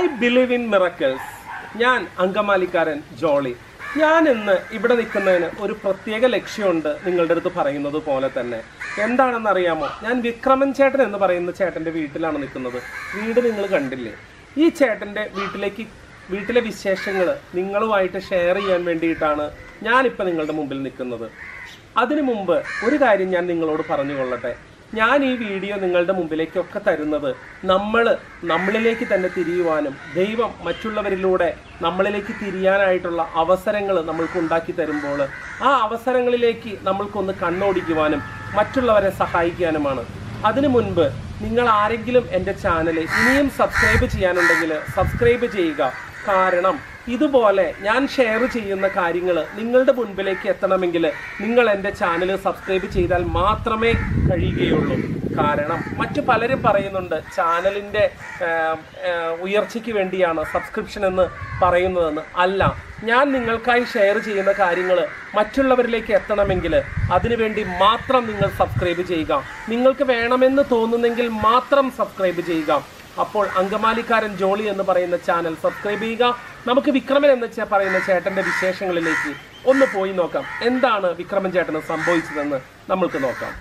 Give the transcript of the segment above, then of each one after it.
I believe in miracles ഞാൻ അങ്കമാലിക്കാരൻ ജോളി ഞാൻ ഇന്ന് ഇവിടെ നിൽക്കുന്നതിന് ഒരു പ്രത്യേക ലക്ഷ്യമുണ്ട് നിങ്ങളുടെ അടുത്ത് പറയുന്നത് പോലെ തന്നെ എന്താണെന്ന് അറിയാമോ ഞാൻ വിക്രമൻ ചേട്ടൻ എന്ന് പറയുന്ന ചേട്ടൻ്റെ വീട്ടിലാണ് നിൽക്കുന്നത് വീട് നിങ്ങൾ കണ്ടില്ലേ ഈ ചേട്ടൻ്റെ വീട്ടിലേക്ക് വീട്ടിലെ വിശേഷങ്ങൾ നിങ്ങളുമായിട്ട് ഷെയർ ചെയ്യാൻ വേണ്ടിയിട്ടാണ് ഞാനിപ്പോൾ നിങ്ങളുടെ മുമ്പിൽ നിൽക്കുന്നത് അതിനു മുമ്പ് ഒരു കാര്യം ഞാൻ നിങ്ങളോട് പറഞ്ഞു കൊള്ളട്ടെ ഞാൻ ഈ വീഡിയോ നിങ്ങളുടെ മുമ്പിലേക്കൊക്കെ തരുന്നത് നമ്മൾ നമ്മളിലേക്ക് തന്നെ തിരിയുവാനും ദൈവം മറ്റുള്ളവരിലൂടെ നമ്മളിലേക്ക് തിരിയാനായിട്ടുള്ള അവസരങ്ങൾ നമ്മൾക്ക് ഉണ്ടാക്കി തരുമ്പോൾ ആ അവസരങ്ങളിലേക്ക് നമ്മൾക്കൊന്ന് കണ്ണോടിക്കുവാനും മറ്റുള്ളവരെ സഹായിക്കാനുമാണ് അതിനു മുൻപ് നിങ്ങൾ ആരെങ്കിലും എൻ്റെ ചാനൽ ഇനിയും സബ്സ്ക്രൈബ് ചെയ്യാനുണ്ടെങ്കിൽ സബ്സ്ക്രൈബ് ചെയ്യുക കാരണം ഇതുപോലെ ഞാൻ ഷെയർ ചെയ്യുന്ന കാര്യങ്ങൾ നിങ്ങളുടെ മുൻപിലേക്ക് എത്തണമെങ്കിൽ നിങ്ങൾ എൻ്റെ ചാനൽ സബ്സ്ക്രൈബ് ചെയ്താൽ മാത്രമേ കഴിയുകയുള്ളൂ കാരണം മറ്റു പലരും പറയുന്നുണ്ട് ചാനലിൻ്റെ ഉയർച്ചയ്ക്ക് വേണ്ടിയാണ് സബ്സ്ക്രിപ്ഷൻ എന്ന് പറയുന്നതെന്ന് അല്ല ഞാൻ നിങ്ങൾക്കായി ഷെയർ ചെയ്യുന്ന കാര്യങ്ങൾ മറ്റുള്ളവരിലേക്ക് എത്തണമെങ്കിൽ അതിനുവേണ്ടി മാത്രം നിങ്ങൾ സബ്സ്ക്രൈബ് ചെയ്യുക നിങ്ങൾക്ക് വേണമെന്ന് തോന്നുന്നെങ്കിൽ മാത്രം സബ്സ്ക്രൈബ് ചെയ്യുക അപ്പോൾ അങ്കമാലിക്കാരൻ ജോളി എന്ന് പറയുന്ന ചാനൽ സബ്സ്ക്രൈബ് ചെയ്യുക നമുക്ക് വിക്രമൻ എന്ന് ചെ- പറയുന്ന ചേട്ടന്റെ വിശേഷങ്ങളിലേക്ക് ഒന്ന് പോയി നോക്കാം എന്താണ് വിക്രമൻ ചേട്ടന് സംഭവിച്ചതെന്ന് നമ്മൾക്ക് നോക്കാം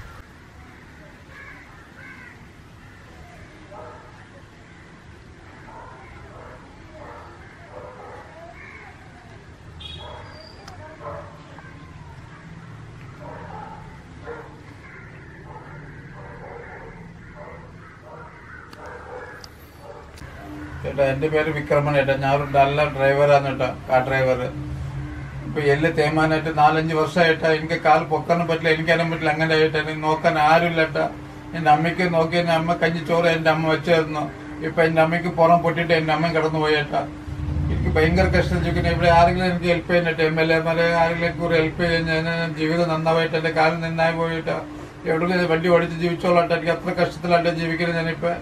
ചേട്ടാ എൻ്റെ പേര് വിക്രമൻ ഏട്ടാ ഞാൻ ഒരു നല്ല ഡ്രൈവറാണ് കേട്ടാ കാർ ഡ്രൈവർ ഇപ്പൊ എല്ല് തേമാനായിട്ട് നാലഞ്ച് വർഷമായിട്ടാ എനിക്ക് കാൽ പൊക്കാനും പറ്റില്ല എനിക്കാനും പറ്റില്ല അങ്ങനെ ആയിട്ട് എനിക്ക് നോക്കാൻ ആരുമില്ല ഏട്ടാ എന്റെ അമ്മയ്ക്ക് നോക്കി എന്റെ അമ്മ കഞ്ഞി ചോറ് എന്റെ അമ്മ വെച്ചായിരുന്നു ഇപ്പൊ എന്റെ അമ്മയ്ക്ക് പുറം പൊട്ടിട്ട് എന്റെ അമ്മ കിടന്നു പോയേട്ടാ എനിക്ക് ഭയങ്കര കഷ്ടം ചോദിക്കുന്നത് ഇവിടെ ആരെങ്കിലും എനിക്ക് ഹെൽപ്പ് ചെയ്യുന്നിട്ട് എം എൽ എമാരെ ആരെങ്കിലും കൂടി ഹെൽപ്പ് ചെയ്യുന്ന ജീവിതം നന്നായിട്ട് എന്റെ കാലം നന്നായി പോയിട്ടാ എവിടെയെങ്കിലും വണ്ടി ഓടിച്ച് ജീവിച്ചോളട്ടെ എനിക്ക് അത്ര കഷ്ടത്തിലായിട്ട് ജീവിക്കുന്നത് ഞാനിപ്പോ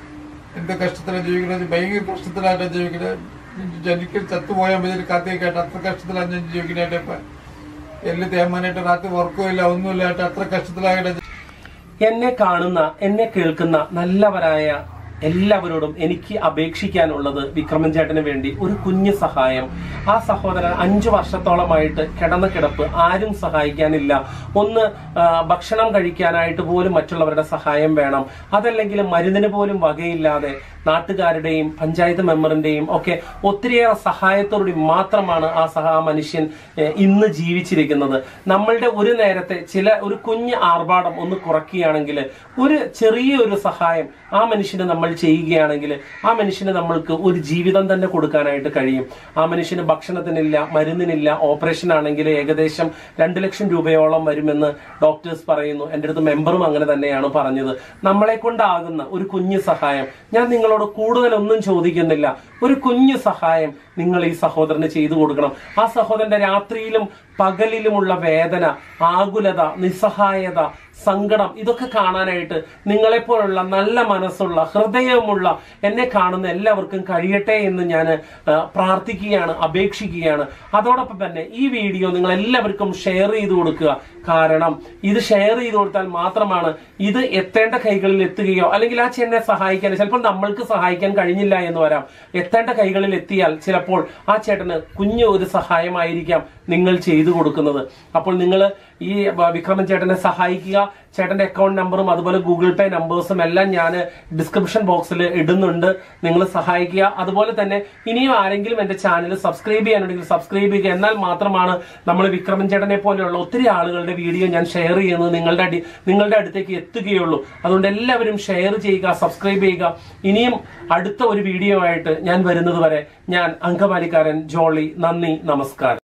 എന്ത് കഷ്ടത്തിലാണ് ജീവിക്കുന്നത് ഭയങ്കര കഷ്ടത്തിലാണ് ജീവിക്കുന്നത് ജനിക്ക് ചത്തുപോയാൽ മതി കാത്തിരിക്കട്ടെ അത്ര കഷ്ടത്തിലാണ് ഞാൻ ജീവിക്കുന്നതായിട്ട് ഇപ്പൊ എല്ല് തേമാനായിട്ട് രാത്രി ഉറക്കമില്ല ഒന്നുമില്ലായിട്ട് അത്ര കഷ്ടത്തിലായിട്ട് എന്നെ കാണുന്ന എന്നെ കേൾക്കുന്ന നല്ലവരായ എല്ലാവരോടും എനിക്ക് അപേക്ഷിക്കാനുള്ളത് വിക്രമൻ ചേട്ടന് വേണ്ടി ഒരു കുഞ്ഞു സഹായം ആ സഹോദരൻ അഞ്ചു വർഷത്തോളമായിട്ട് കിടന്ന കിടപ്പ് ആരും സഹായിക്കാനില്ല ഒന്ന് ആ, ഭക്ഷണം കഴിക്കാനായിട്ട് പോലും മറ്റുള്ളവരുടെ സഹായം വേണം അതല്ലെങ്കിൽ മരുന്നിന് പോലും വകയില്ലാതെ നാട്ടുകാരുടെയും പഞ്ചായത്ത് മെമ്പറിന്റെയും ഒക്കെ ഒത്തിരിയേറെ സഹായത്തോടുകൂടി മാത്രമാണ് ആ സഹ ആ മനുഷ്യൻ ഏഹ്, ഇന്ന് ജീവിച്ചിരിക്കുന്നത് നമ്മളുടെ ഒരു നേരത്തെ ചില ഒരു കുഞ്ഞ് ആർഭാടം ഒന്ന് കുറയ്ക്കുകയാണെങ്കിൽ ഒരു ചെറിയൊരു സഹായം ആ മനുഷ്യന് നമ്മൾ ചെയ്യുകയാണെങ്കിൽ ആ മനുഷ്യന് നമ്മൾക്ക് ഒരു ജീവിതം തന്നെ കൊടുക്കാനായിട്ട് കഴിയും ആ മനുഷ്യന് ഭക്ഷണത്തിനില്ല മരുന്നിനില്ല ഓപ്പറേഷൻ ആണെങ്കിൽ ഏകദേശം രണ്ട് ലക്ഷം രൂപയോളം വരുമെന്ന് ഡോക്ടേഴ്സ് പറയുന്നു എൻ്റെ അടുത്ത് മെമ്പറും അങ്ങനെ തന്നെയാണ് പറഞ്ഞത് നമ്മളെ കൊണ്ടാകുന്ന ഒരു കുഞ്ഞു സഹായം ഞാൻ നിങ്ങളോട് കൂടുതലൊന്നും ചോദിക്കുന്നില്ല ഒരു കുഞ്ഞു സഹായം നിങ്ങൾ ഈ സഹോദരന് ചെയ്തു കൊടുക്കണം ആ സഹോദരന്റെ രാത്രിയിലും പകലിലുമുള്ള വേദന ആകുലത നിസ്സഹായത സങ്കടം ഇതൊക്കെ കാണാനായിട്ട് നിങ്ങളെപ്പോലുള്ള നല്ല മനസ്സുള്ള ഹൃദയമുള്ള എന്നെ കാണുന്ന എല്ലാവർക്കും കഴിയട്ടെ എന്ന് ഞാൻ പ്രാർത്ഥിക്കുകയാണ് അപേക്ഷിക്കുകയാണ് അതോടൊപ്പം തന്നെ ഈ വീഡിയോ നിങ്ങൾ എല്ലാവർക്കും ഷെയർ ചെയ്ത് കൊടുക്കുക കാരണം ഇത് ഷെയർ ചെയ്ത് കൊടുത്താൽ മാത്രമാണ് ഇത് എത്തേണ്ട കൈകളിൽ എത്തുകയോ അല്ലെങ്കിൽ ആ ചേട്ടനെ സഹായിക്കാൻ ചിലപ്പോൾ നമ്മൾക്ക് സഹായിക്കാൻ കഴിഞ്ഞില്ല എന്ന് വരാം എത്തേണ്ട കൈകളിൽ എത്തിയാൽ ചിലപ്പോൾ ആ ചേട്ടന് കുഞ്ഞു ഒരു സഹായമായിരിക്കാം നിങ്ങൾ ചെയ്തു കൊടുക്കുന്നത് അപ്പോൾ നിങ്ങൾ ഈ വ- വിക്രമൻ ചേട്ടനെ സഹായിക്കുക ചേട്ടന്റെ അക്കൗണ്ട് നമ്പറും അതുപോലെ ഗൂഗിൾ പേ നമ്പേഴ്സും എല്ലാം ഞാൻ ഡിസ്ക്രിപ്ഷൻ ബോക്സിൽ ഇടുന്നുണ്ട് നിങ്ങൾ സഹായിക്കുക അതുപോലെ തന്നെ ഇനിയും ആരെങ്കിലും എന്റെ ചാനൽ സബ്സ്ക്രൈബ് ചെയ്യാനുണ്ടെങ്കിൽ സബ്സ്ക്രൈബ് ചെയ്യുക എന്നാൽ മാത്രമാണ് നമ്മൾ വിക്രമൻ ചേട്ടനെ പോലെയുള്ള ഒത്തിരി ആളുകളുടെ വീഡിയോ ഞാൻ ഷെയർ ചെയ്യുന്നത് നിങ്ങളുടെ അടി നിങ്ങളുടെ അടുത്തേക്ക് എത്തുകയുള്ളൂ അതുകൊണ്ട് എല്ലാവരും ഷെയർ ചെയ്യുക സബ്സ്ക്രൈബ് ചെയ്യുക ഇനിയും അടുത്ത ഒരു വീഡിയോ ആയിട്ട് ഞാൻ വരുന്നത് വരെ ഞാൻ അങ്കമാലിക്കാരൻ ജോളി നന്ദി നമസ്കാരം